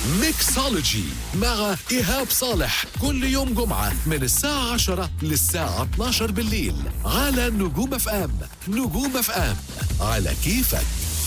ميكسولوجي مع إيهاب صالح كل يوم جمعة من الساعة 10 للساعة 12 بالليل على نجوم اف ام نجوم اف ام على كيفك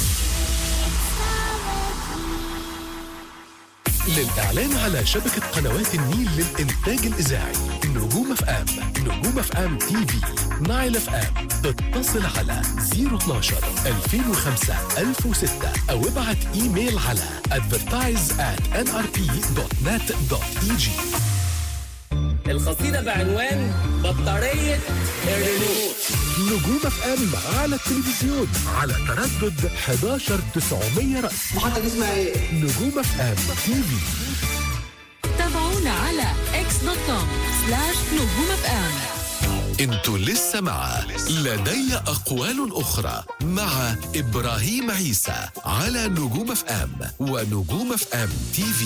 للإعلان على شبكة قنوات النيل للإنتاج الإذاعي نجوم اف ام نجوم اف ام تي في نايل اف ام اتصل على 012 2005 1006 أو ابعت إيميل على advertise at nrp.net.eg القصيدة بعنوان بطارية الريموت نجوم اف ام على التلفزيون على تردد 11900 رأس محطة اسمها ايه؟ نجوم اف ام تي في تابعونا على اكس دوت كوم سلاش نجوم اف ام انتوا لسه مع لدي أقوال أخرى مع إبراهيم عيسى على نجوم اف ام ونجوم اف ام تي في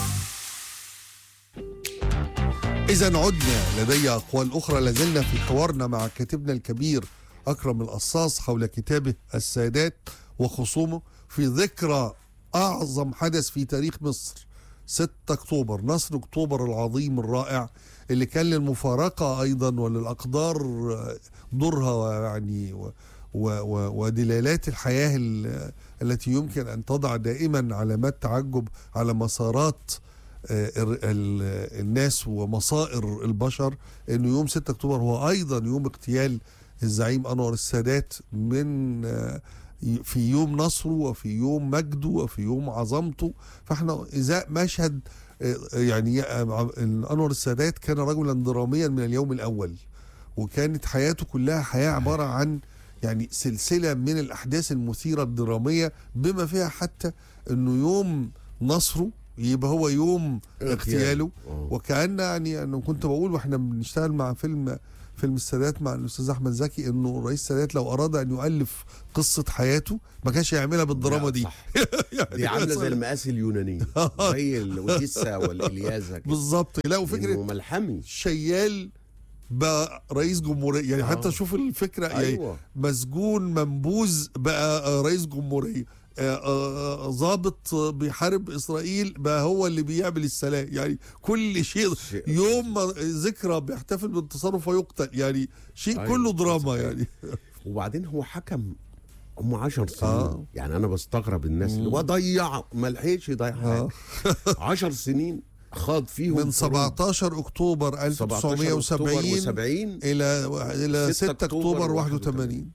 إذا عدنا لدي أقوال أخرى لازلنا في حوارنا مع كاتبنا الكبير أكرم القصاص حول كتابه السادات وخصومه في ذكرى أعظم حدث في تاريخ مصر 6 أكتوبر نصر أكتوبر العظيم الرائع اللي كان للمفارقة أيضا وللأقدار دورها يعني و و و ودلالات الحياة ال- التي يمكن أن تضع دائما علامات تعجب على مسارات آه، ال- ال- الناس ومصائر البشر انه يوم 6 اكتوبر هو ايضا يوم اغتيال الزعيم انور السادات من آه، ي- في يوم نصره وفي يوم مجده وفي يوم عظمته فاحنا اذا مشهد آه، يعني آه، انور السادات كان رجلا دراميا من اليوم الاول وكانت حياته كلها حياه عباره عن يعني سلسله من الاحداث المثيره الدراميه بما فيها حتى انه يوم نصره يبقى هو يوم اغتياله وكأن يعني انا كنت بقول واحنا بنشتغل مع فيلم فيلم السادات مع الاستاذ احمد زكي انه الرئيس السادات لو اراد ان يؤلف قصه حياته ما كانش يعملها بالدراما لا، دي صح. دي عامله زي المقاس اليونانيه زي الاوديسا والالياذه كده. بالظبط لا إنه وفكره ملحمي شيال بقى رئيس جمهوريه يعني آه. حتى شوف الفكره يعني ايوه مسجون منبوذ بقى رئيس جمهوريه آه، آه، آه، ضابط بيحارب اسرائيل بقى هو اللي بيعمل السلام يعني كل شيء شيء- يوم ما ذكرى بيحتفل بانتصاره فيقتل يعني شيء أيوة، كله دراما صحيح. يعني وبعدين هو حكم هم 10 سنين آه. آه. يعني انا بستغرب الناس اللي هو ضيع ما لحقش يضيع آه. حاجه 10 سنين خاض فيهم من حروب. 17 اكتوبر 17 أكتوبر 1970 و70 الى الى 6 6 اكتوبر أكتوبر 81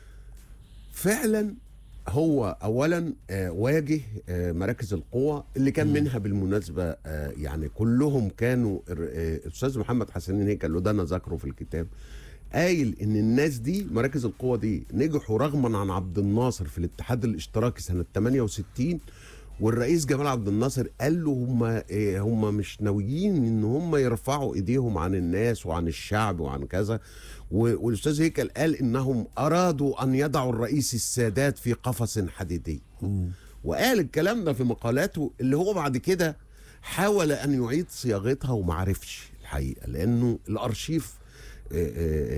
فعلا هو اولا آه، واجه آه، مراكز القوى اللي كان منها بالمناسبه آه، يعني كلهم كانوا الر- آه، الاستاذ محمد حسنين هيكل وده انا ذاكره في الكتاب قايل ان الناس دي مراكز القوى دي نجحوا رغما عن عبد الناصر في الاتحاد الاشتراكي سنه 68 والرئيس جمال عبد الناصر قال له هم إيه هم مش ناويين ان هم يرفعوا ايديهم عن الناس وعن الشعب وعن كذا و- والاستاذ هيكل قال انهم ارادوا ان يضعوا الرئيس السادات في قفص حديدي وقال الكلام ده في مقالاته اللي هو بعد كده حاول ان يعيد صياغتها وما عرفش الحقيقه لانه الارشيف آه، آه،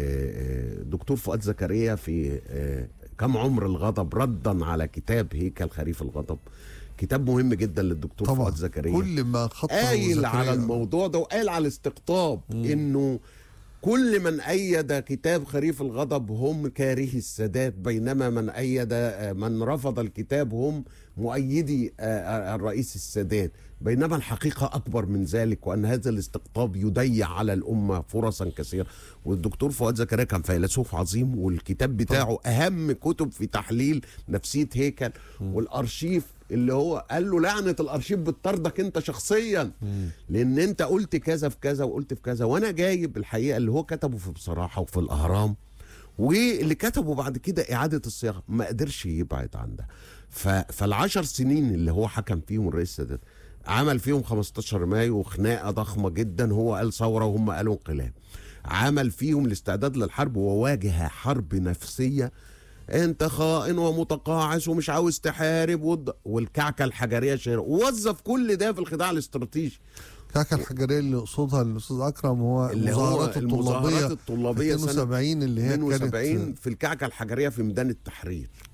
آه، دكتور فؤاد زكريا في آه، كم عمر الغضب ردا على كتاب هيكل خريف الغضب كتاب مهم جدا للدكتور طبعا فؤاد زكريا كل ما خطه قايل زكريا. على الموضوع ده وقال على الاستقطاب انه كل من أيد كتاب خريف الغضب هم كارهي السادات بينما من أيد آه، من رفض الكتاب هم مؤيدي آه، آه، الرئيس السادات بينما الحقيقة أكبر من ذلك وأن هذا الاستقطاب يضيع على الأمة فرصا كثيرة والدكتور فؤاد زكريا كان فيلسوف عظيم والكتاب بتاعه أهم كتب في تحليل نفسية هيكل والأرشيف اللي هو قال له لعنة الأرشيف بتطردك أنت شخصيا لأن أنت قلت كذا في كذا وقلت في كذا وأنا جايب الحقيقة اللي هو كتبه في بصراحة وفي الأهرام واللي كتبه بعد كده إعادة الصياغة ما قدرش يبعد عن ده ف... فالعشر سنين اللي هو حكم فيهم الرئيس السادات عمل فيهم 15 مايو وخناقة ضخمة جدا هو قال ثورة وهم قالوا انقلاب عمل فيهم الاستعداد للحرب وواجه حرب نفسية انت خائن ومتقاعس ومش عاوز تحارب والد- والكعكة الحجرية الشهيرة ووظف كل ده في الخداع الاستراتيجي الكعكه الحجريه اللي يقصدها الاستاذ اكرم هو اللي هو المظاهرات المظاهرات الطلابيه الطلابية سنة 72 اللي هي 72 كانت في الكعكة الحجرية في ميدان التحرير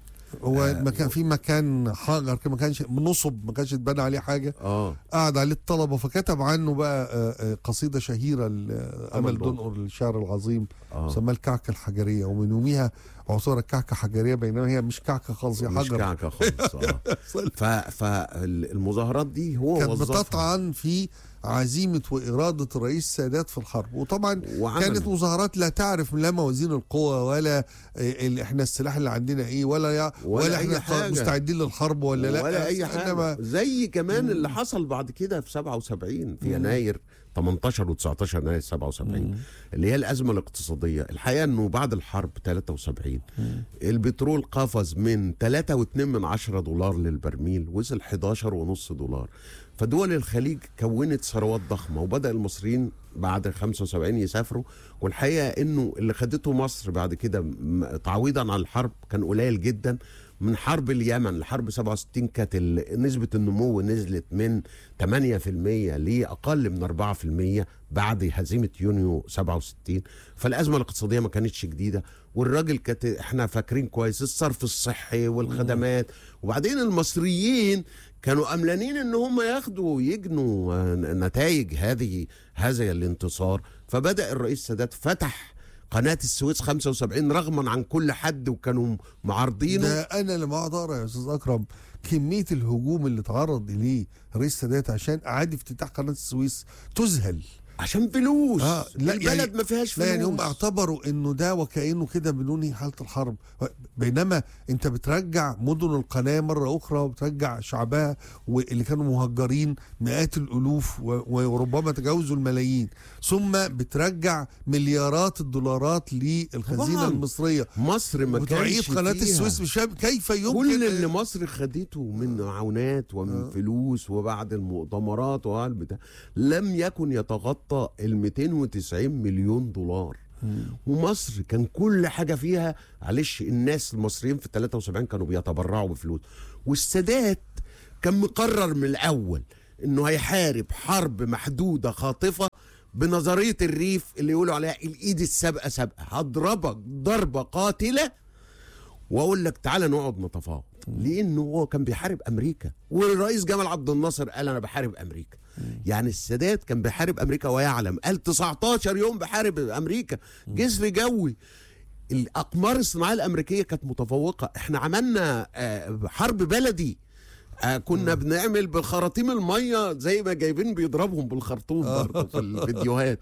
هو ما كان في مكان حجر كان ما كانش نصب ما كانش اتبنى عليه حاجه اه قعد عليه الطلبه فكتب عنه بقى آه، آه، قصيده شهيره لامل أمل دنقر. دنقر الشاعر العظيم اه سماها الكعكه الحجريه ومن يوميها اعتبرت كعكه حجريه بينما هي مش كعكه خالص هي مش حجر كعكه خالص اه فالمظاهرات دي هو كانت وظفها بتطعن في عزيمه واراده الرئيس السادات في الحرب وطبعا وعمل كانت مظاهرات لا تعرف لا موازين القوى ولا آه، اللي احنا السلاح اللي عندنا ايه ولا يا ولا ولا, أي احنا حاجة. مستعدين للحرب ولا لا ولا اي حاجه إنما زي كمان اللي حصل بعد كده في 77 في يناير 18 و19 يناير 77 اللي هي الازمه الاقتصاديه الحقيقه انه بعد الحرب 73 البترول قفز من 3.2 من 10 دولار للبرميل وصل 11 ونص دولار فدول الخليج كونت ثروات ضخمه وبدا المصريين بعد 75 يسافروا والحقيقه انه اللي خدته مصر بعد كده م- تعويضا عن الحرب كان قليل جدا من حرب اليمن لحرب 67 كانت ال- نسبة النمو نزلت من 8% لأقل من 4% بعد هزيمة يونيو 67 فالأزمة الاقتصادية ما كانتش جديدة والراجل كانت احنا فاكرين كويس الصرف الصحي والخدمات وبعدين المصريين كانوا أملانين ان هم ياخدوا يجنوا آه، نتائج هذه هذا الانتصار فبدأ الرئيس السادات فتح قناة السويس 75 رغما عن كل حد وكانوا معارضينه ده انا لما اقعد اقرا يا استاذ اكرم كميه الهجوم اللي تعرض اليه الرئيس السادات عشان اعاده افتتاح قناه السويس تذهل عشان فلوس آه، لا لا البلد يعني- ما فيهاش فلوس لا يعني هم اعتبروا انه ده وكانه كده بننهي حاله الحرب بينما انت بترجع مدن القناه مره اخرى وبترجع شعبها واللي كانوا مهجرين مئات الالوف و- وربما تجاوزوا الملايين ثم بترجع مليارات الدولارات للخزينه طبعاً. المصريه مصر ما وتعيد كانش قناه فيها. السويس مش فاهم كيف يمكن كل اللي مصر خدته من معونات ومن آه. فلوس وبعد المؤتمرات وهالبتاع لم يكن يتغطى ال 290 مليون دولار ومصر كان كل حاجه فيها معلش الناس المصريين في 73 كانوا بيتبرعوا بفلوس والسادات كان مقرر من الاول انه هيحارب حرب محدوده خاطفه بنظريه الريف اللي يقولوا عليها الايد السابقه سابقه هضربك ضربه قاتله واقول لك تعالى نقعد نتفاوض لانه هو كان بيحارب امريكا والرئيس جمال عبد الناصر قال انا بحارب امريكا يعني السادات كان بيحارب امريكا ويعلم قال 19 يوم بحارب امريكا جسر جوي الاقمار الصناعيه الامريكيه كانت متفوقه احنا عملنا آه، حرب بلدي آه كنا بنعمل بالخراطيم الميه زي ما جايبين بيضربهم بالخرطوم برضه في الفيديوهات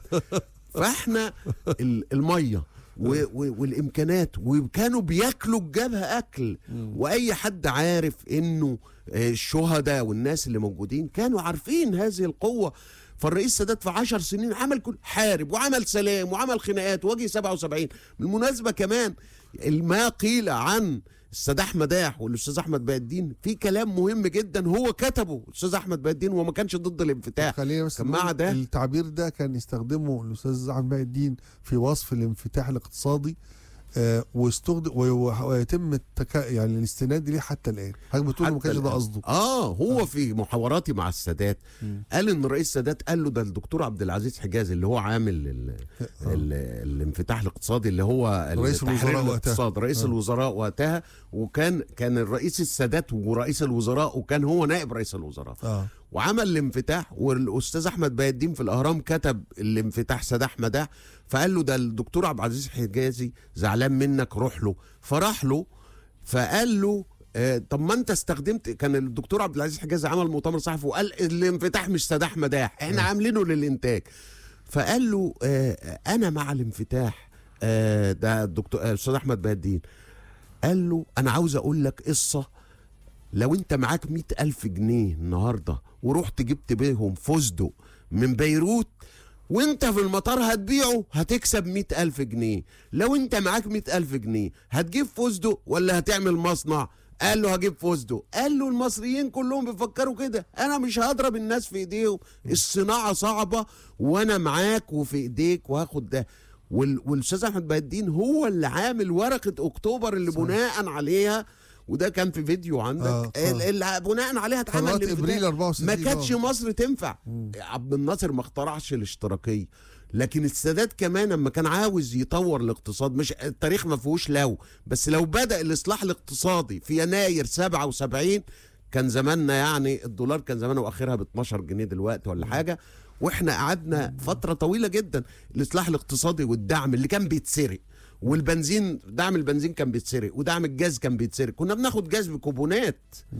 فاحنا ال- الميه و و والامكانات وكانوا بياكلوا الجبهه اكل واي حد عارف انه آه، الشهداء والناس اللي موجودين كانوا عارفين هذه القوه فالرئيس السادات في عشر سنين عمل كل حارب وعمل سلام وعمل خناقات وجه 77 بالمناسبه كمان ما قيل عن الاستاذ احمد داح والاستاذ احمد بهاء الدين في كلام مهم جدا هو كتبه الاستاذ احمد بهاء الدين وما كانش ضد الانفتاح خلينا بس كان مع نقول ده التعبير ده كان يستخدمه الاستاذ احمد بهاء الدين في وصف الانفتاح الاقتصادي آه واستخدم و- ويتم التكا يعني الاستناد ليه حتى الان حضرتك بتقول ما حتى كانش ده الآن. قصده اه هو في محاوراتي مع السادات قال ان الرئيس السادات قال له ده الدكتور عبد العزيز حجازي اللي هو عامل ال ال الانفتاح الاقتصادي اللي هو رئيس تحرير الوزراء وقتها. الاقتصاد رئيس آه. الوزراء وقتها وكان كان الرئيس السادات ورئيس الوزراء وكان هو نائب رئيس الوزراء اه وعمل الانفتاح والاستاذ احمد بهاء الدين في الاهرام كتب الانفتاح سداح مداح فقال له ده الدكتور عبد العزيز حجازي زعلان منك روح له فراح له فقال له آه طب ما انت استخدمت كان الدكتور عبد العزيز حجازي عمل مؤتمر صحفي وقال الانفتاح مش سداح مداح احنا عاملينه للانتاج فقال له آه انا مع الانفتاح آه ده الدكتور آه، الاستاذ احمد بهاء الدين قال له انا عاوز اقول لك قصه لو انت معاك مئة ألف جنيه النهاردة ورحت جبت بيهم فستق من بيروت وانت في المطار هتبيعه هتكسب مئة ألف جنيه لو انت معاك مئة ألف جنيه هتجيب فستق ولا هتعمل مصنع قال له هجيب فستق قال له المصريين كلهم بيفكروا كده انا مش هضرب الناس في ايديهم الصناعة صعبة وانا معاك وفي ايديك وهاخد ده وال- والاستاذ احمد بهاء الدين هو اللي عامل ورقه اكتوبر اللي بناء عليها وده كان في فيديو عندك آه، آه. ال- اللي بناء عليها اتعمل قناه الانفتاح. ابريل 64 ما كانتش آه. مصر تنفع عبد الناصر ما اخترعش الاشتراكيه لكن السادات كمان لما كان عاوز يطور الاقتصاد مش التاريخ ما فيهوش لو بس لو بدأ الإصلاح الاقتصادي في يناير 77 كان زماننا يعني الدولار كان زمانه اخرها ب 12 جنيه دلوقتي ولا حاجه واحنا قعدنا فتره طويله جدا الاصلاح الاقتصادي والدعم اللي كان بيتسرق والبنزين دعم البنزين كان بيتسرق ودعم الجاز كان بيتسرق كنا بناخد جاز بكوبونات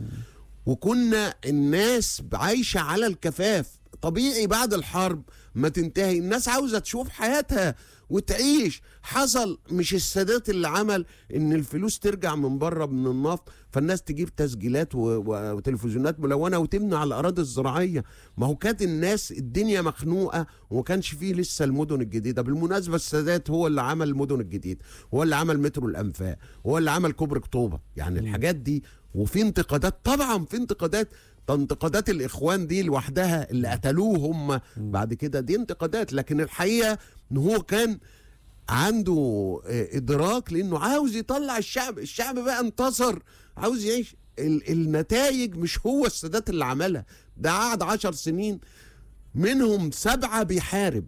وكنا الناس عايشه على الكفاف طبيعي بعد الحرب ما تنتهي الناس عاوزه تشوف حياتها وتعيش حصل مش السادات اللي عمل ان الفلوس ترجع من بره من النفط فالناس تجيب تسجيلات و- و- وتلفزيونات ملونه وتبني على الاراضي الزراعيه ما هو كانت الناس الدنيا مخنوقه وما كانش فيه لسه المدن الجديده بالمناسبه السادات هو اللي عمل المدن الجديده هو اللي عمل مترو الانفاق هو اللي عمل كوبري اكتوبر يعني الحاجات دي وفي انتقادات طبعا في انتقادات ده انتقادات الاخوان دي لوحدها اللي قتلوه هم بعد كده دي انتقادات لكن الحقيقه ان هو كان عنده اه، ادراك لانه عاوز يطلع الشعب الشعب بقى انتصر عاوز يعيش ال- النتائج مش هو السادات اللي عملها ده قعد عشر سنين منهم سبعة بيحارب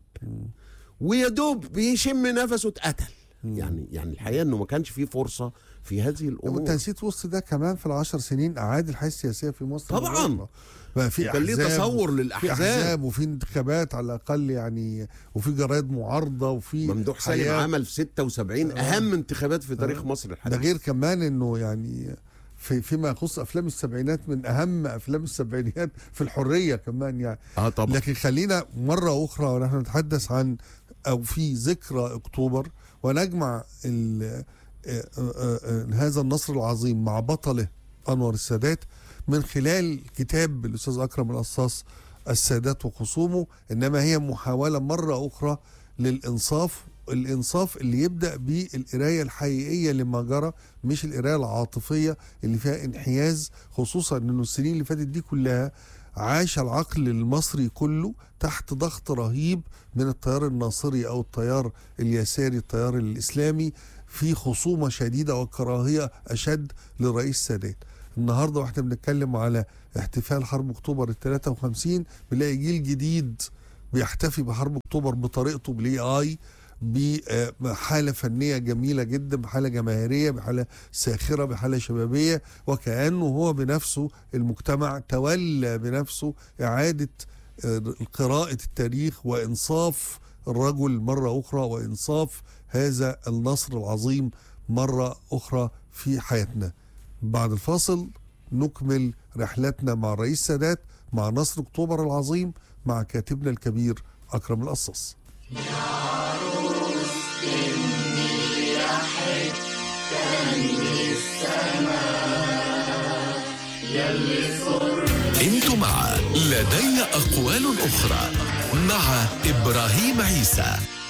ويا دوب بيشم نفسه اتقتل يعني يعني الحقيقه انه ما كانش فيه فرصه في هذه الامور وانت نسيت وسط ده كمان في العشر سنين اعاد الحياه السياسيه في مصر طبعاً. مرة. بقى في كان ليه احزاب تصور في للاحزاب احزاب وفي انتخابات على الاقل يعني وفي جرايد معارضه وفي ممدوح سالم حياة. عمل في 76 اهم انتخابات في تاريخ مصر ده الحديث غير كمان انه يعني في فيما يخص افلام السبعينات من اهم افلام السبعينات في الحريه كمان يعني اه طبعا لكن خلينا مرة أخرى ونحن نتحدث عن أو في ذكرى أكتوبر ونجمع ال- آه، آه، آه، هذا النصر العظيم مع بطله أنور السادات من خلال كتاب الأستاذ أكرم القصاص السادات وخصومه إنما هي محاولة مرة أخرى للإنصاف الإنصاف اللي يبدأ بالقراية الحقيقية لما جرى مش القراية العاطفية اللي فيها انحياز خصوصا إنه السنين اللي فاتت دي كلها عاش العقل المصري كله تحت ضغط رهيب من التيار الناصري او التيار اليساري التيار الاسلامي في خصومه شديده وكراهيه اشد للرئيس السادات. النهارده واحنا بنتكلم على احتفال حرب اكتوبر ال 53 بنلاقي جيل جديد بيحتفي بحرب اكتوبر بطريقته بالاي اي بحاله فنيه جميله جدا بحاله جماهيريه بحاله ساخره بحاله شبابيه وكانه هو بنفسه المجتمع تولى بنفسه اعاده آه، قراءه التاريخ وانصاف الرجل مره اخرى وانصاف هذا النصر العظيم مره اخرى في حياتنا. بعد الفاصل نكمل رحلتنا مع الرئيس سادات مع نصر اكتوبر العظيم مع كاتبنا الكبير اكرم القصاص. انتم مع لدي أقوال أخرى مع إبراهيم عيسى